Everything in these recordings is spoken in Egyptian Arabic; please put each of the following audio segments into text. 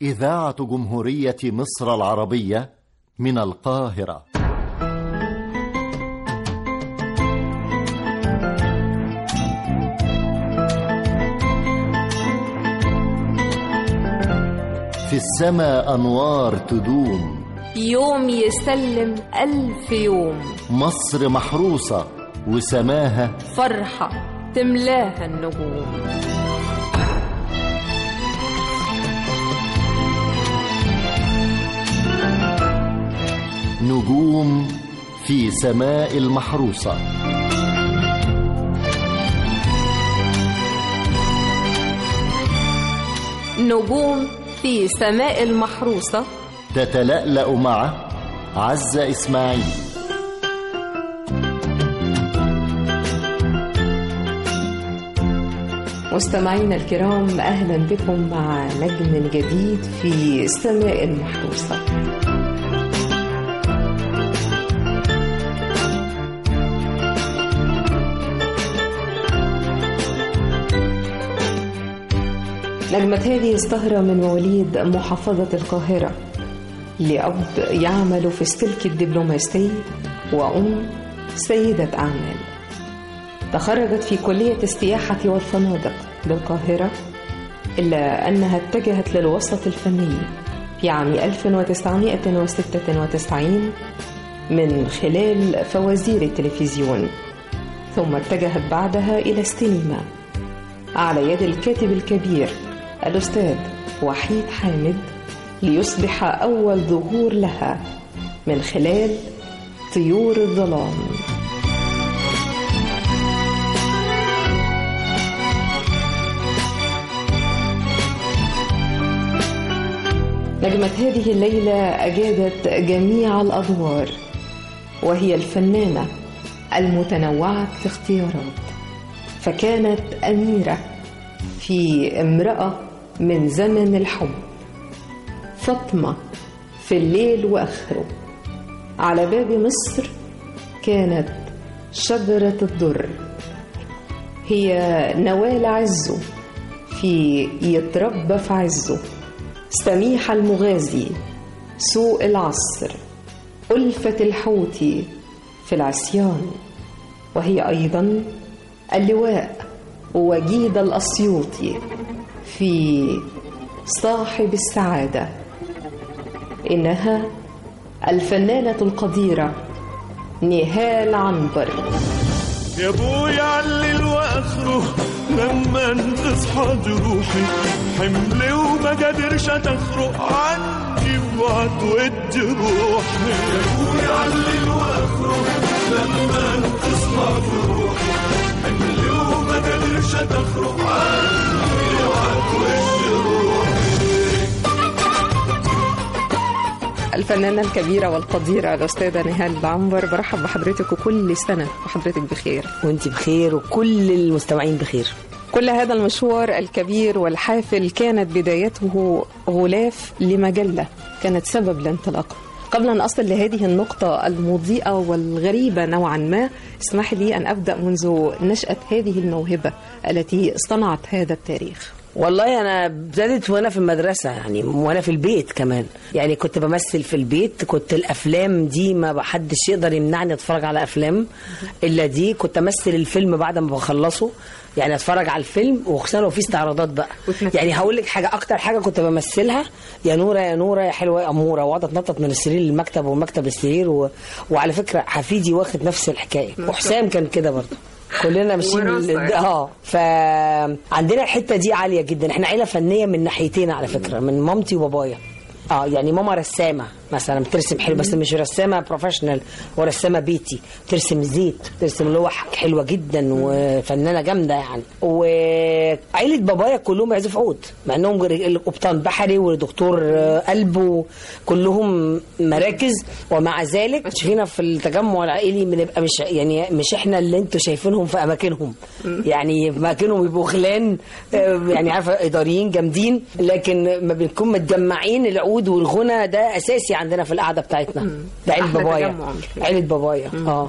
إذاعة جمهورية مصر العربية من القاهرة في السماء أنوار تدوم يوم يسلم ألف يوم مصر محروسة وسماها فرحة تملاها النجوم نجوم في سماء المحروسة نجوم في سماء المحروسة تتلألأ مع عزة إسماعيل مستمعينا الكرام اهلا بكم مع نجم جديد في سماء المحروسه نجمة هذه السهرة من مواليد محافظة القاهرة لأب يعمل في السلك الدبلوماسي وأم سيدة أعمال تخرجت في كلية السياحة والفنادق بالقاهرة إلا أنها اتجهت للوسط الفني في عام 1996 من خلال فوازير التلفزيون ثم اتجهت بعدها إلى السينما على يد الكاتب الكبير الأستاذ وحيد حامد ليصبح أول ظهور لها من خلال طيور الظلام نجمة هذه الليلة أجادت جميع الأدوار وهي الفنانة المتنوعة الاختيارات فكانت أميرة في امرأة من زمن الحب فاطمة في الليل وآخره على باب مصر كانت شجرة الدر هي نوال عزه في يتربى في عزه سميح المغازي سوء العصر ألفة الحوتي في العصيان وهي أيضا اللواء وجيد الأسيوطي في صاحب السعادة إنها الفنانة القديرة نهال عنبر يا ابويا علل واخره لما تصحى جروحي حملي وما قادرش تخرق عني وعتود روحي يا ابويا علل واخره لما تصحى جروحي حملي وما قادرش تخرق عني وعتود روحي الفنانة الكبيرة والقديرة الأستاذة نهال عنبر برحب بحضرتك وكل سنة وحضرتك بخير وانت بخير وكل المستمعين بخير كل هذا المشوار الكبير والحافل كانت بدايته غلاف لمجلة كانت سبب لانطلاقه قبل أن أصل لهذه النقطة المضيئة والغريبة نوعا ما اسمح لي أن أبدأ منذ نشأة هذه الموهبة التي صنعت هذا التاريخ والله انا ابتدت وانا في المدرسه يعني وانا في البيت كمان يعني كنت بمثل في البيت كنت الافلام دي ما بحدش يقدر يمنعني اتفرج على افلام الا دي كنت امثل الفيلم بعد ما بخلصه يعني اتفرج على الفيلم وخصوصا لو في استعراضات بقى وتنفذ. يعني هقول لك حاجه اكتر حاجه كنت بمثلها يا نوره يا نوره يا حلوه يا اموره واقعد اتنطط من السرير للمكتب ومكتب السرير و... وعلى فكره حفيدي واخد نفس الحكايه وحسام كان كده برضه كلنا ماشيين وراثة يعني. اه فعندنا الحته دي عاليه جدا احنا عيله فنيه من ناحيتين على فكره من مامتي وبابايا اه يعني ماما رسامه مثلا بترسم حلو بس مش رسامه بروفيشنال ورسامه بيتي بترسم زيت بترسم لوح حلوه جدا وفنانه جامده يعني وعيله بابايا كلهم بيعزفوا عود مع انهم جر- قبطان بحري ودكتور آه، قلب وكلهم مراكز ومع ذلك فينا في التجمع العائلي بنبقى مش يعني مش احنا اللي انتوا شايفينهم في اماكنهم يعني في اماكنهم يبقوا خلان آه، يعني عارفه اداريين جامدين لكن ما بنكون متجمعين العود والغنى ده اساسي عندنا في القعده بتاعتنا ده عيله أحلى بابايا تجمع. عيله بابايا اه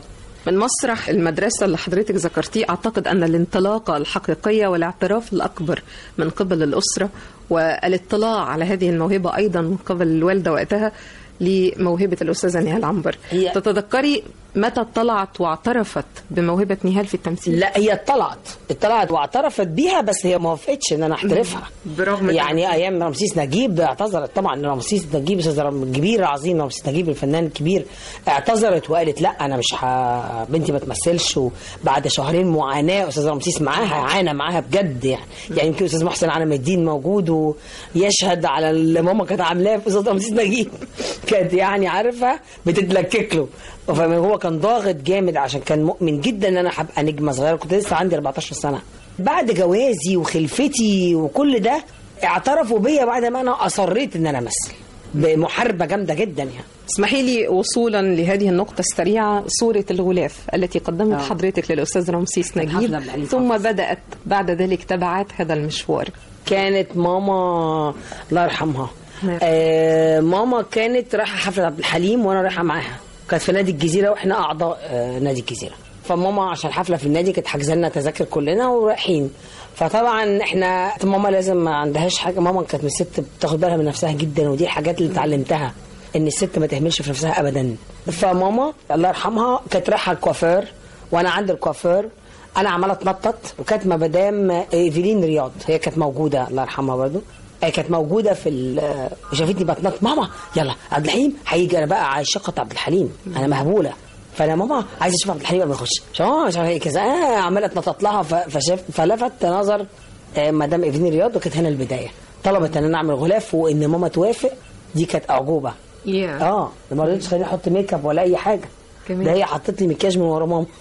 من مسرح المدرسة اللي حضرتك ذكرتيه أعتقد أن الانطلاقة الحقيقية والاعتراف الأكبر من قبل الأسرة والاطلاع على هذه الموهبة أيضا من قبل الوالدة وقتها لموهبة الأستاذة نهال عنبر هي- تتذكري متى اطلعت واعترفت بموهبة نهال في التمثيل لا هي اطلعت اطلعت واعترفت بيها بس هي ما وافقتش ان انا احترفها برغم يعني ايام رمسيس نجيب اعتذرت طبعا رمسيس نجيب استاذ رم- الكبير عظيم رمسيس نجيب الفنان الكبير اعتذرت وقالت لا انا مش ح... بنتي ما تمثلش وبعد شهرين معاناه استاذ رمسيس معاها عانى معاها بجد يعني يعني يمكن استاذ محسن علم الدين موجود ويشهد على اللي ماما كانت عاملاه في استاذ رمسيس نجيب كانت يعني عارفه بتتلكك له فهو كان ضاغط جامد عشان كان مؤمن جدا ان انا هبقى نجمه صغيره كنت لسه عندي 14 سنه بعد جوازي وخلفتي وكل ده اعترفوا بيا بعد ما انا اصريت ان انا امثل بمحاربه جامده جدا يعني اسمحي لي وصولا لهذه النقطة السريعة صورة الغلاف التي قدمت آه. حضرتك للأستاذ رمسيس حفلة نجيب بالعلي ثم بدأت بعد ذلك تبعات هذا المشوار كانت ماما الله يرحمها نعم. آه ماما كانت رايحه حفله عبد الحليم وانا رايحه معاها كانت في نادي الجزيره واحنا اعضاء آه نادي الجزيره فماما عشان الحفله في النادي كانت حاجزه لنا تذاكر كلنا ورايحين فطبعا احنا ماما لازم ما عندهاش حاجه ماما كانت من الست بتاخد بالها من نفسها جدا ودي الحاجات اللي اتعلمتها ان الست ما تهملش في نفسها ابدا فماما الله يرحمها كانت رايحه الكوافير وانا عند الكوافير انا عماله اتنطط وكانت مدام ايفلين رياض هي كانت موجوده الله يرحمها برضو هي كانت موجوده في ال- وشافتني بتنطط ماما يلا عبد الحليم هيجي انا بقى عاشقه عبد الحليم انا مهبوله فانا ماما عايزه اشوف عبد الحليم قبل ما يخش مش اه مش عارفه ايه كذا آه عماله اتنطط لها ف- فشاف فلفت نظر آه، مدام ايفلين رياض وكانت هنا البدايه طلبت ان انا اعمل غلاف وان ماما توافق دي كانت اعجوبه yeah. اه ما رضيتش خليني احط ميك اب ولا اي حاجه كمان. ده هي حطت لي مكياج من ورا ماما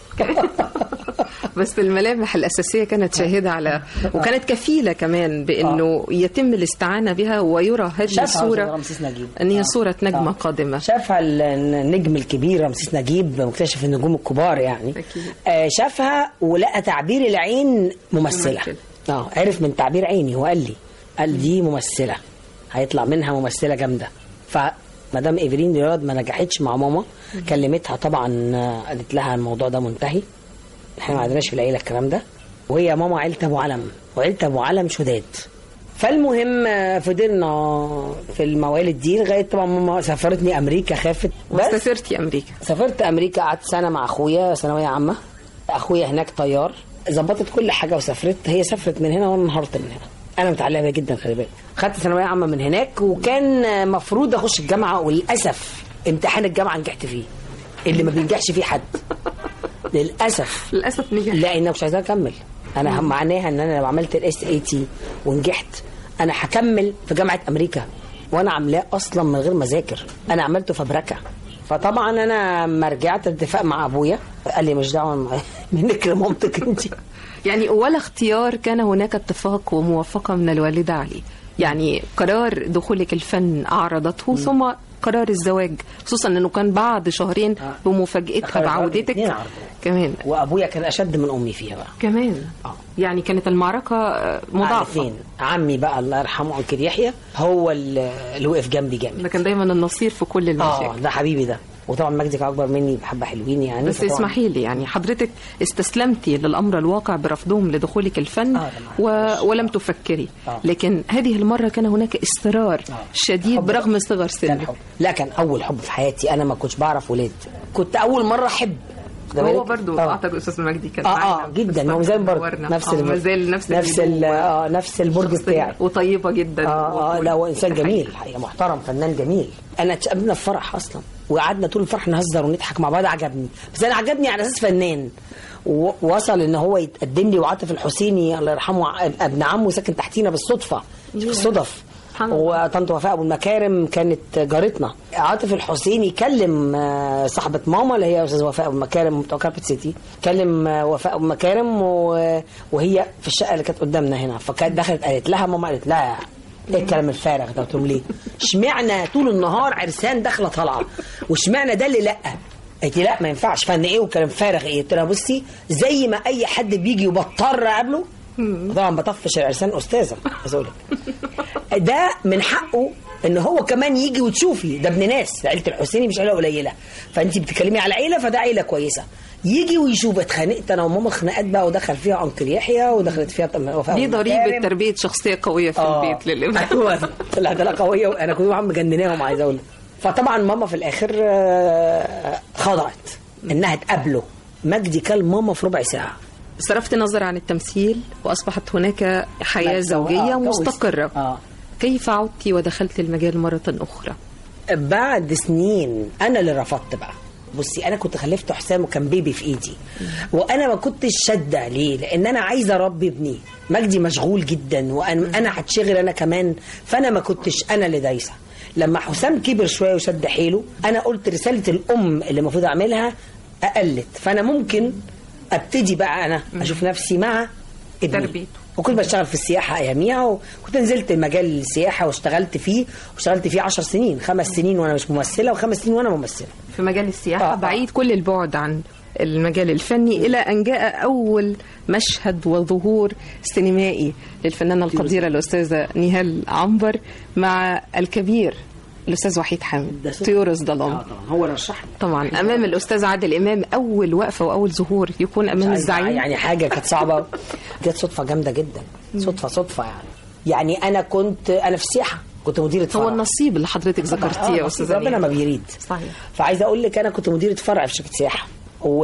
بس الملامح الأساسية كانت شاهدة على وكانت كفيلة كمان بأنه يتم الاستعانة بها ويرى هذه شافها أستاذ الصورة رمسيس نجيب. أن هي آه. صورة نجمة آه. قادمة شافها ال- النجم الكبير رمسيس نجيب مكتشف النجوم الكبار يعني أكيد. آه شافها ولقى تعبير العين ممثله ممثلة. اه عرف من تعبير عيني وقال لي قال دي ممثله هيطلع منها ممثله جامده فمدام ايفلين رياض ما نجحتش مع ماما كلمتها طبعا آه، قالت لها الموضوع ده منتهي احنا ما عندناش في العيله الكلام ده وهي ماما عيله ابو علم وعيله ابو علم شداد فالمهم آه، فضلنا في الموالد دي لغايه طبعا ماما سافرتني امريكا خافت بس وسافرتي أمريكا سافرت امريكا قعدت سنه مع اخويا ثانويه عامه اخويا هناك طيار ظبطت كل حاجه وسافرت هي سافرت من هنا وانا انهارت من هنا انا متعلقه بيها جدا خلي بالك خدت ثانويه عامه من هناك وكان مفروض اخش الجامعه وللاسف امتحان الجامعه نجحت فيه اللي ما بينجحش فيه حد للاسف للأسف نجح لا انا مش عايزاه اكمل انا معناها ان انا لو عملت الاس اي تي ونجحت انا هكمل في جامعه امريكا وانا عاملاه اصلا من غير ما اذاكر انا عملته فبركه فطبعا انا لما رجعت اتفاق مع ابويا قال لي مش دعوه منك لمامتك انت يعني ولا اختيار كان هناك اتفاق وموافقة من الوالدة عليه يعني قرار دخولك الفن أعرضته ثم قرار الزواج خصوصا أنه كان بعد شهرين بمفاجأتها قرار بعودتك الاتنين عرضوا. كمان وابويا كان اشد من امي فيها بقى كمان آه. يعني كانت المعركة آه، مضاعفة الاثنين عمي بقى الله يرحمه انكل يحيى هو اللي اللي وقف جنبي جامد ده كان دايما النصير في كل اه المشاكل ده حبيبي ده وطبعا مجدي كان اكبر مني بحبه حلوين يعني بس فطبعاً- اسمحي لي يعني حضرتك استسلمتي للامر الواقع برفضهم لدخولك الفن آه، و... ده ولم تفكري آه. لكن هذه المره كان هناك اصرار شديد حب. برغم صغر كان سنك حب لا كان اول حب في حياتي انا ما كنتش بعرف ولاد كنت اول مره احب ده هو بالك؟ برضو آه. اعتقد استاذ مجدي كان اه معانا اه جدا ما هو زي برضه نورنا. نفس آه، الب- ما زال نفس نفس ال- الهدوء اه نفس البرج شخصية بتاعي وطيبه جدا اه اه لا هو انسان ده جميل حقيقي. الحقيقه محترم فنان جميل انا اتقابلنا في فرح اصلا وقعدنا طول الفرح نهزر ونضحك مع بعض عجبني بس انا عجبني على اساس فنان و- وصل ان هو يتقدم لي وعاطف الحسيني الله يرحمه ع- ابن عمه ساكن تحتينا بالصدفه بالصدف سبحان الله. وطنط وفاء ابو المكارم كانت جارتنا عاطف الحسيني كلم آه، صاحبه ماما اللي هي استاذ وفاء ابو المكارم بتوع كاربت سيتي كلم آه، وفاء ابو المكارم و- وهي في الشقه اللي كانت قدامنا هنا فكانت دخلت قالت لها ماما قالت لها ايه الكلام الفارغ ده قلت لهم ليه؟ اشمعنى طول النهار عرسان داخله طالعه واشمعنى ده اللي لا قالت لي لا ما ينفعش فن ايه وكلام فارغ ايه قلت لها بصي زي ما اي حد بيجي وبضطر اقابله طبعا بطفش العرسان استاذه عايز اقول لك ده من حقه ان هو كمان يجي وتشوفي ده ابن ناس عيله الحسيني مش عيله قليله فانت بتتكلمي على عيله فده عيله كويسه يجي ويشوف اتخانقت انا وماما خناقات بقى ودخل فيها انكل يحيى ودخلت فيها وفاء دي أبو ضريبه كارم. تربيه شخصيه قويه في آه. البيت للابناء ايوه طلعت انا قويه وانا كنت عم مجنناهم عايز اقول لك. فطبعا ماما في الاخر آه، خضعت انها تقابله مجدي كل ماما في ربع ساعه صرفت نظر عن التمثيل واصبحت هناك حياه آه، زوجيه جوز. مستقره اه كيف عدت ودخلت المجال مره اخرى بعد سنين انا اللي رفضت بقى بصي انا كنت خلفت حسام وكان بيبي في ايدي وانا ما كنتش شاده ليه لان انا عايزه اربي ابني مجدي مشغول جدا وانا انا هتشغل انا كمان فانا ما كنتش انا اللي دايسه لما حسام كبر شويه وشد حيله انا قلت رساله الام اللي المفروض اعملها اقلت فانا ممكن ابتدي بقى انا اشوف نفسي مع ابني تربيته. وكنت بشتغل في السياحة أياميها وكنت نزلت مجال السياحة واشتغلت فيه واشتغلت فيه عشر سنين خمس سنين وأنا مش ممثلة وخمس سنين وأنا ممثلة في مجال السياحة آه. بعيد كل البعد عن المجال الفني إلى أن جاء أول مشهد وظهور سينمائي للفنانة القديرة الأستاذة نهال عنبر مع الكبير الأستاذ وحيد حامد ده صوت. طيور الظلام طبعا هو رشح لي طبعا أمام الأستاذ عادل إمام أول وقفة وأول ظهور يكون أمام الزعيم يعني حاجة كانت صعبة جت صدفة جامدة جدا صدفة صدفة يعني يعني أنا كنت أنا في السياحة كنت مديرة فرع هو النصيب اللي حضرتك ذكرتيه يا آه، أستاذة ربنا ما نهال. بيريد صحيح فعايزه اقول لك انا كنت مديره فرع في شركه سياحه و...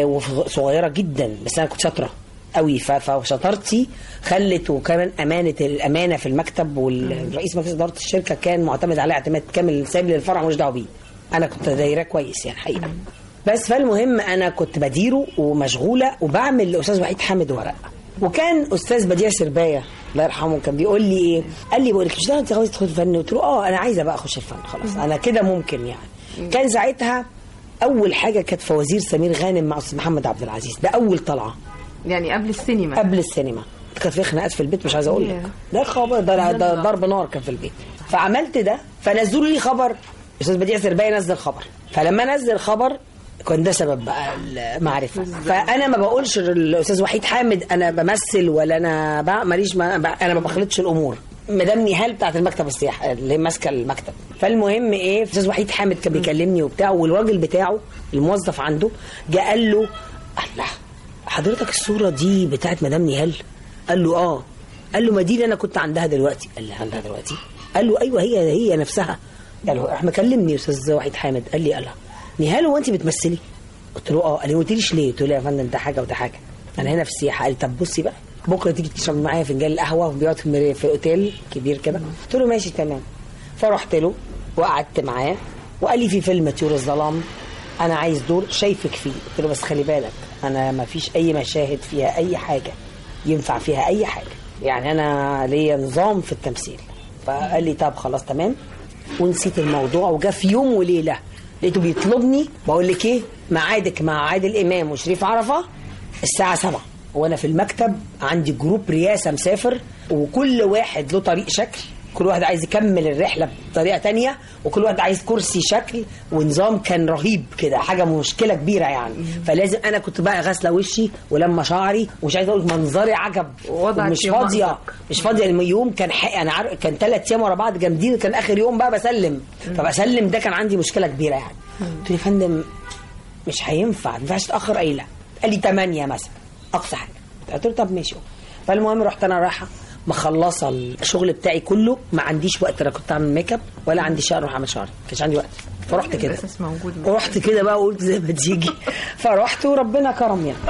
وصغيره جدا بس انا كنت شاطره قوي ف... فشطارتي خلت وكمان امانه الامانه في المكتب والرئيس مجلس اداره الشركه كان معتمد عليها اعتماد كامل سايب لي الفرع مش دعوه بيه انا كنت دايره كويس يعني حقيقه بس فالمهم انا كنت بديره ومشغوله وبعمل لاستاذ وحيد حامد ورق وكان استاذ بديع سربايه الله يرحمه كان بيقول لي ايه قال لي بقول لك مش ده انت عاوز تدخل الفن قلت له اه انا عايزه بقى اخش الفن خلاص انا كده ممكن يعني كان ساعتها اول حاجه كانت فوازير سمير غانم مع استاذ محمد عبد العزيز ده اول طلعه يعني قبل السينما قبل السينما كانت في خناقات في البيت مش عايز اقول لك ده خبر ده, ده ضرب نار كان في البيت فعملت ده فنزلوا لي خبر استاذ بديع سربايه نزل خبر فلما نزل خبر كان ده سبب بقى المعرفه فانا ما بقولش الاستاذ وحيد حامد انا بمثل ولا انا بقى ماليش ما بقى انا ما بخلطش الامور مدام نهال بتاعت المكتب السياحي اللي هي ماسكه المكتب فالمهم ايه استاذ وحيد حامد كان بيكلمني وبتاع والراجل بتاعه الموظف عنده جه قال له الله حضرتك الصوره دي بتاعت مدام نهال قال له اه قال له ما دي اللي انا كنت عندها دلوقتي قال لي عندها دلوقتي قال له ايوه هي هي نفسها قال له راح مكلمني استاذ وحيد حامد قال لي الله نهال هو انت بتمثلي قلت له اه قال لي ما قلتليش ليه قلت له يا فندم ده حاجه وده حاجه انا هنا في السياحه قال لي طب بصي بقى بكره تيجي تشرب معايا فنجان القهوه وبيقعد في المري- في اوتيل كبير كده قلت له ماشي تمام فرحت له وقعدت معاه وقال لي في فيلم طيور الظلام انا عايز دور شايفك فيه قلت له بس خلي بالك انا ما فيش اي مشاهد فيها اي حاجه ينفع فيها اي حاجه يعني انا ليا نظام في التمثيل فقال لي طب خلاص تمام ونسيت الموضوع وجا في يوم وليله لقيته بيطلبني بقول لك ايه ميعادك مع عادل امام وشريف عرفه الساعه 7 وانا في المكتب عندي جروب رياسه مسافر وكل واحد له طريق شكل كل واحد عايز يكمل الرحله بطريقه تانية وكل واحد عايز كرسي شكل ونظام كان رهيب كده حاجه مشكله كبيره يعني فلازم انا كنت بقى غاسله وشي ولما شعري ومش عايز اقول لك منظري عجب وضعك مش في فاضيه منظر. مش فاضيه اليوم كان حق انا عارف كان ثلاث ايام ورا بعض جامدين كان اخر يوم بقى بسلم فبسلم ده كان عندي مشكله كبيره يعني قلت له يا فندم مش هينفع ما ينفعش تاخر قايل لا قال لي 8 مثلا اقصى حاجه قلت له طب ماشي فالمهم رحت انا رايحه مخلصه الشغل بتاعي كله ما عنديش وقت انا كنت اعمل ميك اب ولا عندي شعر اروح اعمل شعري ما كانش عندي وقت فرحت كده الأساس موجود. ورحت كده بقى وقلت زي ما تيجي فرحت وربنا كرم يعني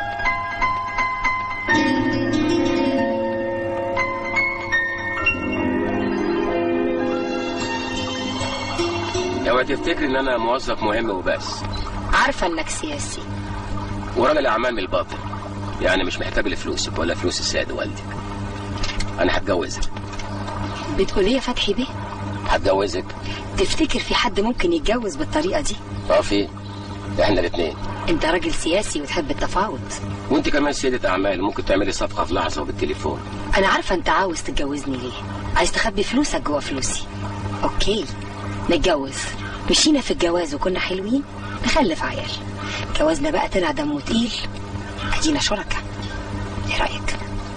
اوعى تفتكر ان انا موظف مهم وبس عارفة انك سياسي وراجل اعمال من الباطن يعني مش محتاج لفلوسك ولا فلوس السيد والدك انا هتجوزك بتقول ايه يا فتحي بيه هتجوزك تفتكر في حد ممكن يتجوز بالطريقة دي اه في احنا الاثنين انت راجل سياسي وتحب التفاوض وانت كمان سيدة اعمال ممكن تعملي صفقة في لحظة وبالتليفون انا عارفة انت عاوز تتجوزني ليه عايز تخبي فلوسك جوا فلوسي اوكي نتجوز مشينا في الجواز وكنا حلوين نخلف عيال جوازنا بقى طلع دمه تقيل ادينا شركاء ايه رايك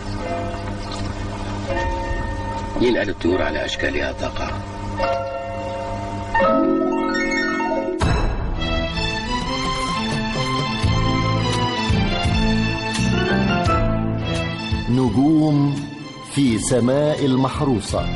مين قال الطيور على اشكالها تقع سماء المحروسة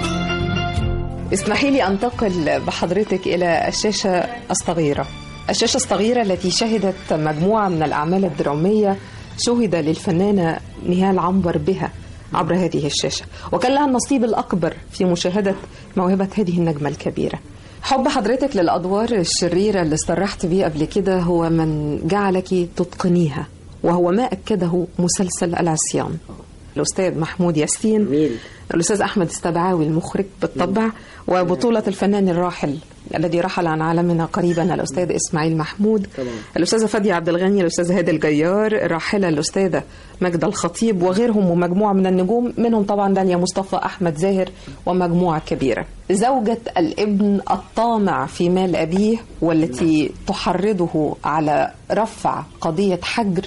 اسمحي لي أنتقل بحضرتك إلى الشاشة الصغيرة الشاشة الصغيرة التي شهدت مجموعة من الأعمال الدرامية شهد للفنانة نهال عنبر بها عبر هذه الشاشة وكان لها النصيب الأكبر في مشاهدة موهبة هذه النجمة الكبيرة حب حضرتك للأدوار الشريرة اللي صرحت بيه قبل كده هو من جعلك تتقنيها وهو ما أكده مسلسل العصيان الأستاذ محمود ياسين جميل. الأستاذ أحمد السبعاوي المخرج بالطبع وبطولة الفنان الراحل الذي رحل عن عالمنا قريبا الأستاذ إسماعيل محمود الأستاذة فادية عبد الغني الأستاذ هادي الجيار الراحلة الأستاذة ماجدة الخطيب وغيرهم ومجموعة من النجوم منهم طبعا داليا مصطفى أحمد زاهر ومجموعة كبيرة زوجة الابن الطامع في مال أبيه والتي تحرضه على رفع قضية حجر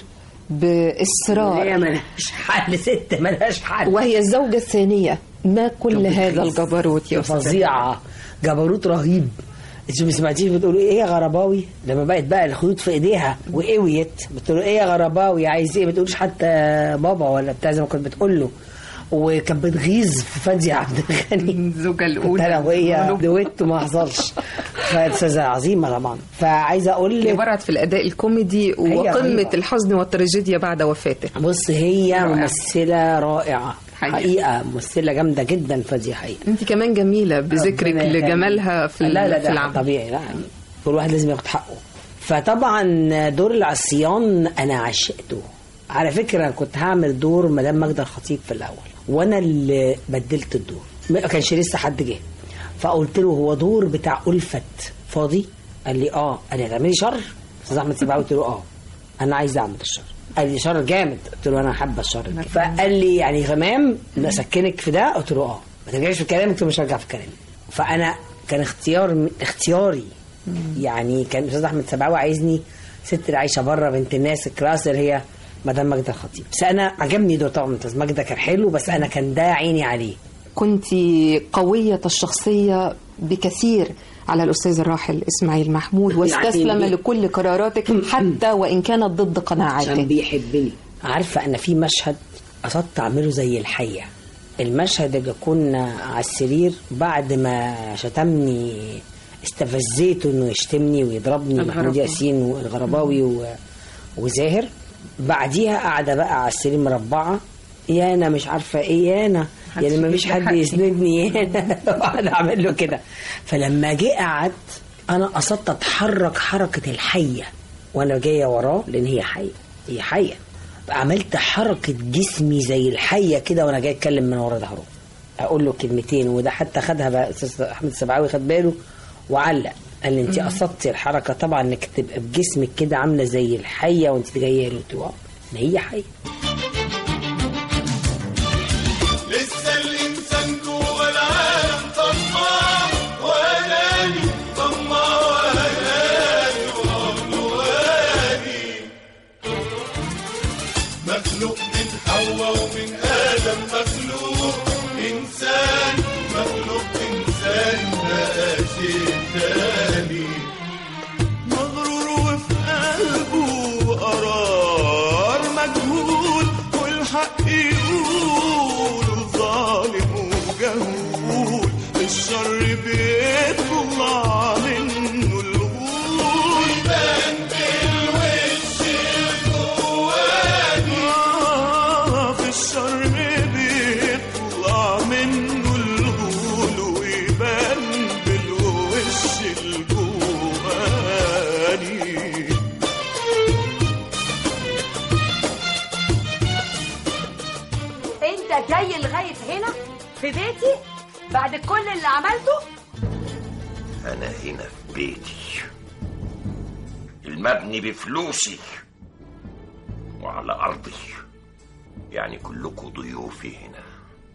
بإصرار هي ملهاش حل ست ملهاش حل وهي الزوجة الثانية ما كل هذا الجبروت يا أستاذ فظيعه جبروت رهيب انت ما سمعتيش بتقولوا ايه يا غرباوي لما بقت بقى الخيوط في ايديها وقويت بتقولوا ايه يا غرباوي عايز ايه ما بتقولش حتى بابا ولا بتاع زي ما كنت بتقول له وكانت بتغيظ في فادية عبد الغني الزوجة كنت انا وهي دويت ما حصلش فاستاذه عظيمه طبعا فعايزه اقول لك برعت في الأداء الكوميدي وقمة رهيبة. الحزن والتراجيديا بعد وفاته بص هي رائعة. ممثله رائعه حقيقة. حقيقه ممثله جامده جدا فادية حقيقه انت كمان جميلة بذكرك ربنا يخليك. لجمالها في لا لا في ده العمل طبيعي لا كل واحد لازم ياخد حقه فطبعا دور العصيان انا عشقته على فكره كنت هعمل دور مدام ماجدة الخطيب في الاول وانا اللي بدلت الدور ما كانش لسه حد جه فقلت له هو دور بتاع ألفت فاضي قال لي اه قال لي هتعملي شر استاذ احمد سيباوي قلت له اه انا عايز اعمل الشر قال لي شر جامد قلت له انا حابه الشر ده. فقال لي يعني تمام اسكنك في ده قلت له اه ما ترجعش في كلامك قلت له مش هرجع في كلامي فانا كان اختيار اختياري يعني كان الاستاذ احمد سبعاوي عايزني ست اللي عايشه بره بنت الناس الكلاس اللي هي مدام ماجدة الخطيب بس انا عجبني دور طبعا استاذ ماجدة كان حلو بس انا كان ده عيني عليه كنت قوية الشخصية بكثير على الأستاذ الراحل إسماعيل محمود واستسلم يعني- لكل قراراتك حتى وإن كانت ضد عشان قناعاته بيحبني عارفه انا في مشهد قصدت اعمله زي الحيه المشهد اللي كنا على السرير بعد ما شتمني استفزيته انه يشتمني ويضربني محمود ياسين والغرباوي و... وزاهر بعديها قاعده بقى على السرير مربعه يا انا مش عارفه ايه يا انا يعني ما فيش حد يسندني يا انا وقعد اعمل له كده فلما جه قعد انا قصدت اتحرك حركه الحيه وانا جايه وراه لان هي حيه هي حيه عملت حركه جسمي زي الحيه كده وانا جاي اتكلم من ورا ظهره اقول له كلمتين وده حتى خدها بقى استاذ احمد السبعاوي خد باله وعلق قال لي انت قصدتي الحركه طبعا انك تبقى بجسمك كده عامله زي الحيه وانت جايه له قلت له آه، ما هي حيه لسه الإنسان جوه العالم طماع وأناني طماع وأناني وأمنواني مخلوق من حواء ومن آدم مخلوق إنسان مخلوق إنسان بقى شيء تاني مغرور وفي قلبه قرار مجهول والحق يقول ظالم وجهول الشر بيطلع منه الغول يبان بالوش الجواني آه في الشر بيطلع منه الغول ويبان بالوش الجواني انت جاي لغايه هنا في بيتي بعد كل اللي عملته أنا هنا في بيتي المبني بفلوسي وعلى أرضي يعني كلكم ضيوفي هنا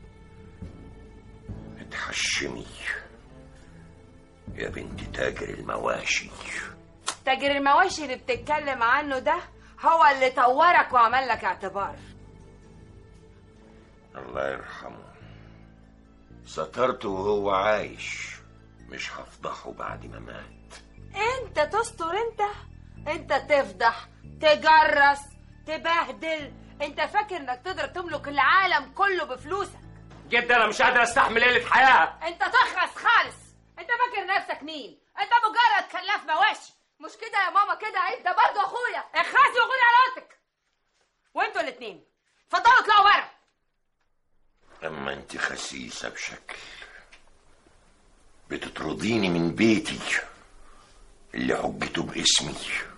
اتحشمي يا بنت تاجر المواشي تاجر المواشي اللي بتتكلم عنه ده هو اللي طورك وعمل لك اعتبار الله يرحمه سترته وهو عايش مش هفضحه بعد ما مات انت تستر انت انت تفضح تجرس تبهدل انت فاكر انك تقدر تملك العالم كله بفلوسك جد انا مش قادر استحمل قله حياه انت تخرس خالص انت فاكر نفسك مين انت مجرد كلاف مواشي مش كده يا ماما كده عيب ده برضه اخويا اخرسي وخدي على اوضتك وانتوا الاثنين اتفضلوا اطلعوا بره أما أنت خسيسة بشكل بتطرديني من بيتي اللي حجته باسمي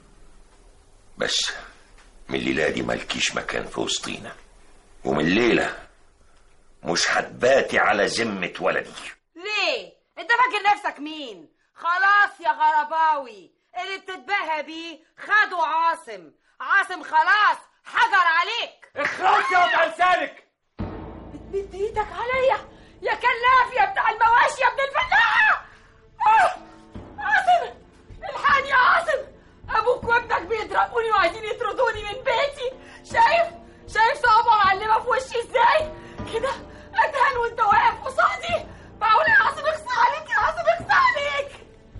بس من الليلة دي مالكيش مكان في وسطينا ومن الليلة مش هتباتي على ذمة ولدي ليه انت فاكر نفسك مين خلاص يا غرباوي اللي بتتباهى بيه خدوا عاصم عاصم خلاص حجر عليك اخرس يا وضع لسانك بتمد ايدك عليا يا كلاف يا بتاع المواشي يا ابن الفلاحة آه! عاصم الحقني يا عاصم ابوك وابنك بيضربوني وعايزين يطردوني من بيتي شايف شايف صوابعه معلمه في وشي ازاي كده ادهن وانت واقف قصادي معقول يا عاصم اخصى عليك يا عاصم اخصى عليك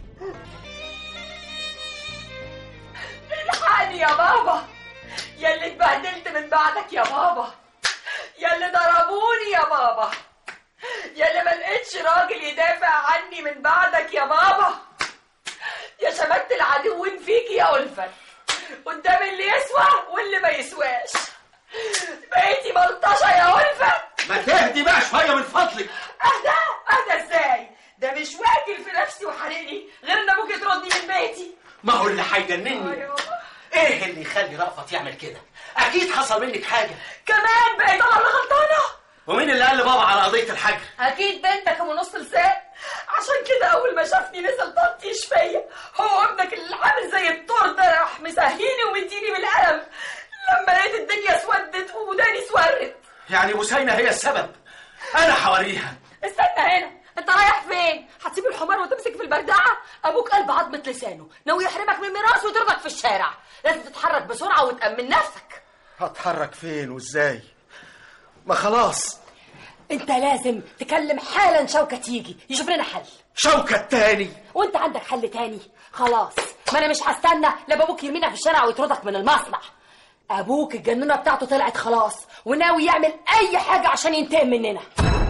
الحقني يا بابا يا اللي اتبهدلت من بعدك يا بابا يا اللي ضربوني يا بابا يا اللي ما لقيتش راجل يدافع عني من بعدك يا بابا يا شمت العدوين فيك يا ألفت قدام اللي يسوى واللي ما يسواش بقيتي بلطشة يا ألفت ما تهدي بقى شويه من فضلك أهدى أهدى إزاي ده مش واكل في نفسي وحرقني غير إن أبوك يطردني من بيتي ما هو اللي هيجنني أيوه. ايه اللي يخلي رأفت يعمل كده اكيد حصل منك حاجه كمان بقيت أنا اللي غلطانة ومين اللي قال لبابا على قضيه الحجر اكيد بنتك ام نص لسان عشان كده اول ما شافني نزل تنطيش فيا هو ابنك اللي عامل زي الطور ده راح مسهيني ومديني بالقلم لما لقيت الدنيا اسودت وداني اسورت يعني بوسينة هي السبب انا هوريها استنى هنا انت رايح فين هتسيب الحمار وتمسك في البردعه ابوك قلب عظمه لسانه ناوي يحرمك من ميراث ويطردك في الشارع لازم تتحرك بسرعه وتامن نفسك هتحرك فين وازاي ما خلاص انت لازم تكلم حالا شوكه تيجي يشوف لنا حل شوكة تاني وانت عندك حل تاني خلاص ما انا مش هستنى لما ابوك يرمينا في الشارع ويطردك من المصنع ابوك الجنونه بتاعته طلعت خلاص وناوي يعمل اي حاجه عشان ينتقم مننا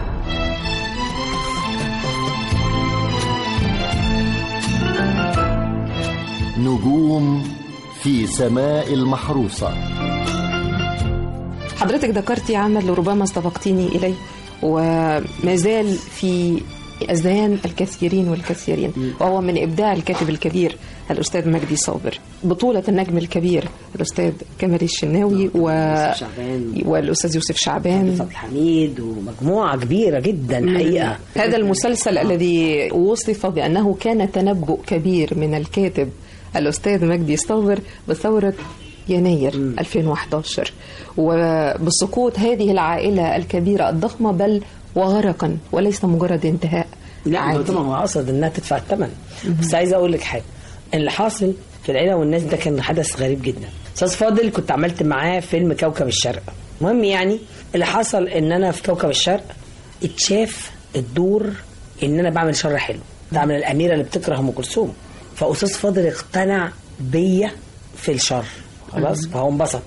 نجوم في سماء المحروسة حضرتك ذكرتي عمل ربما استبقتيني إليه وما زال في أذهان الكثيرين والكثيرين وهو من إبداع الكاتب الكبير الأستاذ مجدي صابر بطولة النجم الكبير الأستاذ كمال الشناوي و... شعبان. والأستاذ يوسف شعبان عبد الحميد ومجموعة كبيرة جدا حقيقة هذا المسلسل الذي وصف بأنه كان تنبؤ كبير من الكاتب الأستاذ مجدي صابر بثورة يناير 2011 وبسقوط هذه العائلة الكبيرة الضخمة بل وغرقا وليس مجرد انتهاء لا هو عادي. طبعا هو قصد انها تدفع الثمن بس عايز اقول لك حاجه اللي حاصل في العيله والناس ده كان حدث غريب جدا استاذ فاضل كنت عملت معاه فيلم كوكب الشرق المهم يعني اللي حصل ان انا في كوكب الشرق اتشاف الدور ان انا بعمل شر حلو بعمل الاميره اللي بتكره ام كلثوم فاستاذ فاضل اقتنع بيا في الشر خلاص فهو انبسط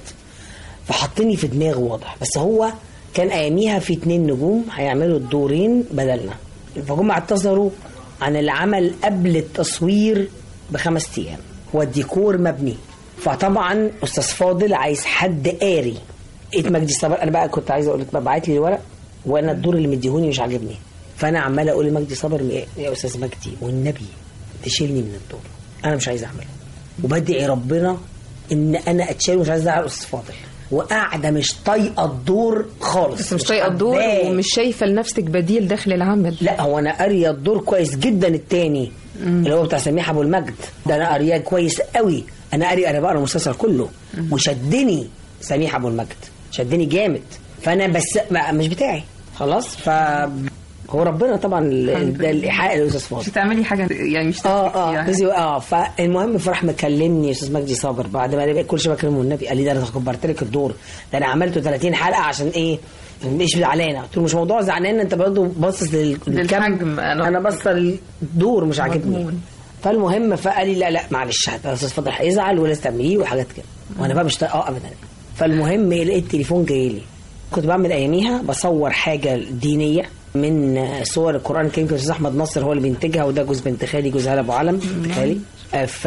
فحطني في دماغه واضح بس هو كان اياميها في اتنين نجوم هيعملوا الدورين بدلنا فجم اعتذروا عن العمل قبل التصوير بخمس ايام والديكور مبني فطبعا استاذ فاضل عايز حد قاري لقيت مجدي صبر انا بقى كنت عايز اقول لك ببعت لي الورق وانا الدور اللي مديهوني مش عاجبني فانا عمال اقول لمجدي صبر يا استاذ مجدي والنبي تشيلني من الدور انا مش عايز اعمله وبدعي ربنا ان انا اتشال ومش عايز ازعل استاذ فاضل وقاعده مش طايقه الدور خالص بس مش طايقه الدور حباه. ومش شايفه لنفسك بديل داخل العمل لا هو انا قاريه الدور كويس جدا التاني اللي هو بتاع سميح ابو المجد ده انا قارياه كويس قوي انا قاري انا بقرا المسلسل كله وشدني سميح ابو المجد شدني جامد فانا بس ما مش بتاعي خلاص ف هو ربنا طبعا ال- ده الايحاء الاستاذ فاضل تعملي حاجه يعني مش اه اه بس اه فالمهم فراح مكلمني استاذ مجدي صابر بعد ما كل شويه بكلمه النبي قال لي ده انا كبرت لك الدور ده انا عملته 30 حلقه عشان ايه مش زعلانه قلت له مش موضوع زعلان انت برضه باصص لل- للكم أنا- انا باصه للدور مش عاجبني مضمون. فالمهم فقال لي لا لا معلش الاستاذ فاضل هيزعل ولازم تعمليه وحاجات كده وانا بقى مش طايقه ابدا فالمهم لقيت تليفون جاي لي كنت بعمل اياميها بصور حاجه دينيه من صور القران الكريم كان الاستاذ احمد ناصر هو اللي بينتجها وده جوز بنت خالي جوز هلا ابو علم بنت خالي آه، ف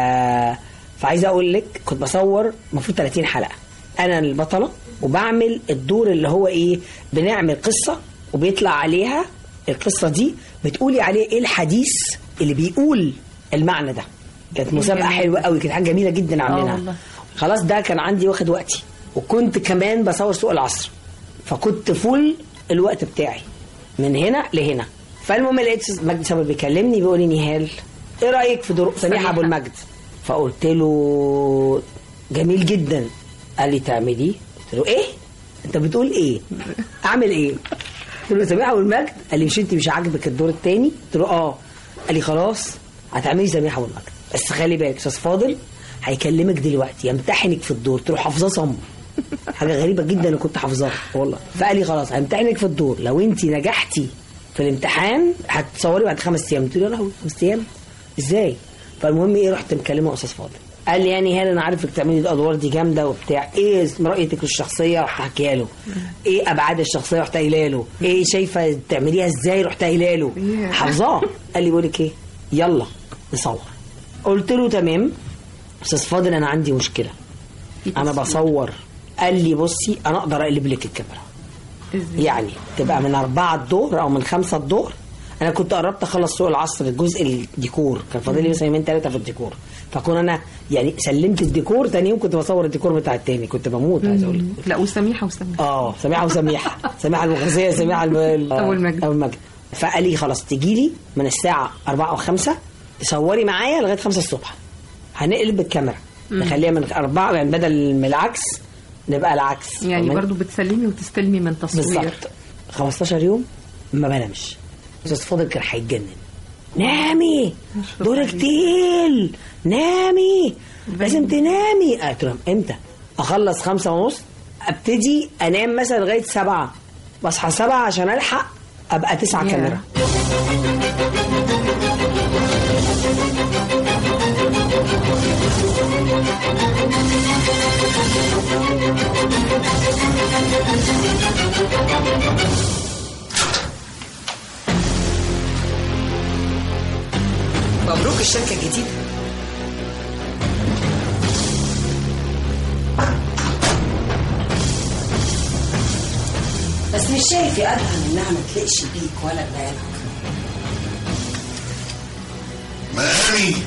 فعايزه اقول لك كنت بصور المفروض 30 حلقه انا البطله وبعمل الدور اللي هو ايه بنعمل قصه وبيطلع عليها القصه دي بتقولي عليه ايه الحديث اللي بيقول المعنى ده كانت مسابقه جميل. حلوه قوي كانت حاجه جميله جدا عاملينها والله. خلاص ده كان عندي واخد وقتي وكنت كمان بصور سوق العصر فكنت فول الوقت بتاعي من هنا لهنا فالمهم لقيت مجدي صبري بيكلمني بيقول لي نهال ايه رايك في دور سميحه ابو المجد فقلت له جميل جدا قال لي تعملي قلت له ايه انت بتقول ايه اعمل ايه قلت له سميحه ابو المجد قال لي مش انت مش عاجبك الدور الثاني قلت له اه قال لي خلاص هتعملي سميحه ابو المجد بس خلي بالك استاذ فاضل هيكلمك دلوقتي يمتحنك في الدور تروح حافظاه صم حاجه غريبه جدا انا كنت حافظاها والله فقال لي خلاص همتحنك في الدور لو انت نجحتي في الامتحان هتصوري بعد خمس ايام قلت له يا لهوي خمس ايام ازاي فالمهم ايه رحت مكلمه استاذ فاضل قال لي يعني هل انا عارفك تعملي الادوار دي جامده وبتاع ايه رؤيتك للشخصيه رحت حكيها له ايه ابعاد الشخصيه رحت قايله له ايه شايفه تعمليها ازاي رحت قايله له حافظاه قال لي بقول لك ايه يلا نصور قلت له تمام استاذ فاضل انا عندي مشكله انا بصور قال لي بصي انا اقدر اقلب لك الكاميرا يعني تبقى من أربعة الظهر أو من خمسة الظهر أنا كنت قربت أخلص سوق العصر الجزء الديكور كان فاضل لي مثلا يومين ثلاثة في الديكور فكون أنا يعني سلمت الديكور تاني يوم كنت بصور الديكور بتاع التاني كنت بموت عايز أقول لك لا وسميحه وسميحه اه سميحه وسميحه سميحه المغرزيه سميحه الم... أبو المجد. ابو المجد فقال لي خلاص تجي لي من الساعه 4 او 5 تصوري معايا لغايه 5 الصبح هنقلب الكاميرا مم. نخليها من أربعة يعني بدل من العكس نبقى العكس يعني فاهماني؟ برضو بتسلمي وتستلمي من تصوير بالظبط 15 يوم ما بنامش استاذ فاضل كان هيتجنن نامي دورك تقيل نامي لازم تنامي قلت له امتى اخلص خمسة ونص ابتدي انام مثلا لغايه سبعة بصحى سبعة عشان الحق ابقى تسعة ياه. كاميرا مبروك الشركة الجديدة بس مش شايف يا ادهم انها ما تلقش بيك ولا ببالك مهامي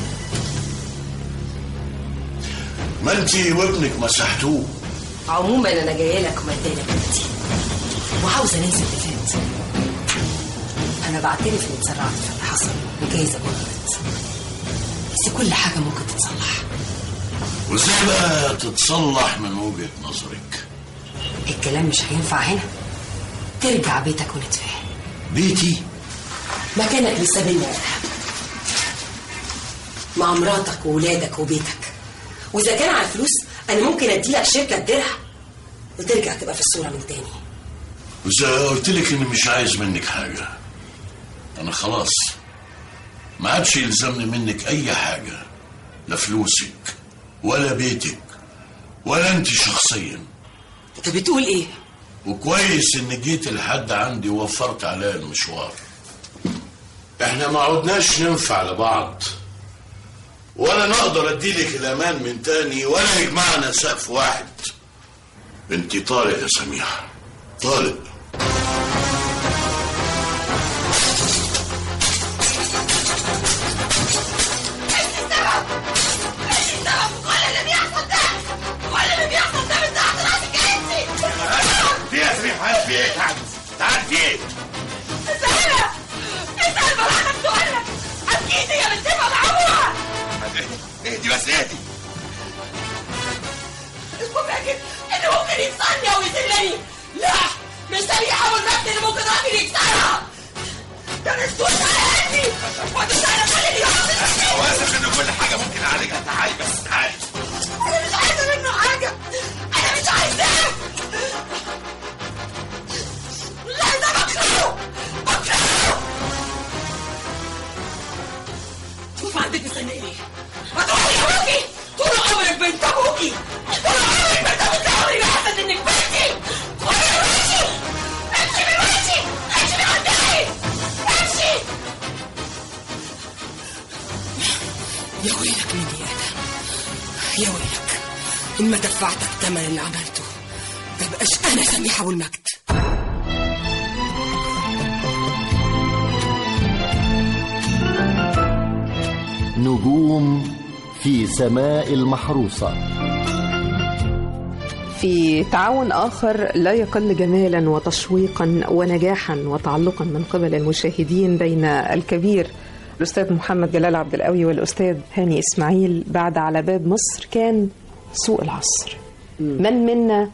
ما انت وابنك مسحتوه عموما انا جايه لك مدانه بنتي وعاوزه ننسى اللي فات انا بعترف اني اتسرعت في اللي حصل وجايز اكون غلط بس كل حاجه ممكن تتصلح وازاي بقى تتصلح من وجهة نظرك الكلام مش هينفع هنا ترجع بيتك ونتفاهم بيتي مكانك لسه بينا يا إرهاب. مع مراتك وولادك وبيتك واذا كان على الفلوس انا ممكن اديلك شركه تديرها وترجع تبقى في الصوره من تاني وإذا قلت لك إني مش عايز منك حاجة أنا خلاص ما عادش يلزمني منك أي حاجة لا فلوسك ولا بيتك ولا أنت شخصيا انت بتقول ايه؟ وكويس إن جيت لحد عندي ووفرت عليا المشوار إحنا ما عدناش ننفع لبعض ولا نقدر أديلك الأمان من تاني ولا يجمعنا سقف واحد أنت طارق يا سميحة طارق في يا سميح في ايه تعال تعال في ايه اسألها اسأل براحتك تقولك أكيد هي بتسيبها مع أبوها اهدي بس اهدي المفاجئ إنه ممكن يكسرني أو يذلني لا مش سميحة والمجد اللي ممكن راجل يكسرها ده مش دول حياتي وانت على كل اللي يعمل واثق ان كل حاجه ممكن اعالجها تعالي بس تعالي أنا مش عايزة منه حاجة أنا مش عايزاه لا ده بكرهه بكرهه شوف عندك مستني ايه ما تروحي يا ابوكي طول عمرك بنت ابوكي طول عمرك بنت ابوكي عمري ما حسيت انك بنتي طول يا ويلك مني يا ادم يا ويلك ان ما دفعتك ثمن اللي عملته ما بقاش انا سميحه ابو المجد نجوم في سماء المحروسة في تعاون آخر لا يقل جمالا وتشويقا ونجاحا وتعلقا من قبل المشاهدين بين الكبير الأستاذ محمد جلال عبد القوي والأستاذ هاني إسماعيل بعد على باب مصر كان سوق العصر من منا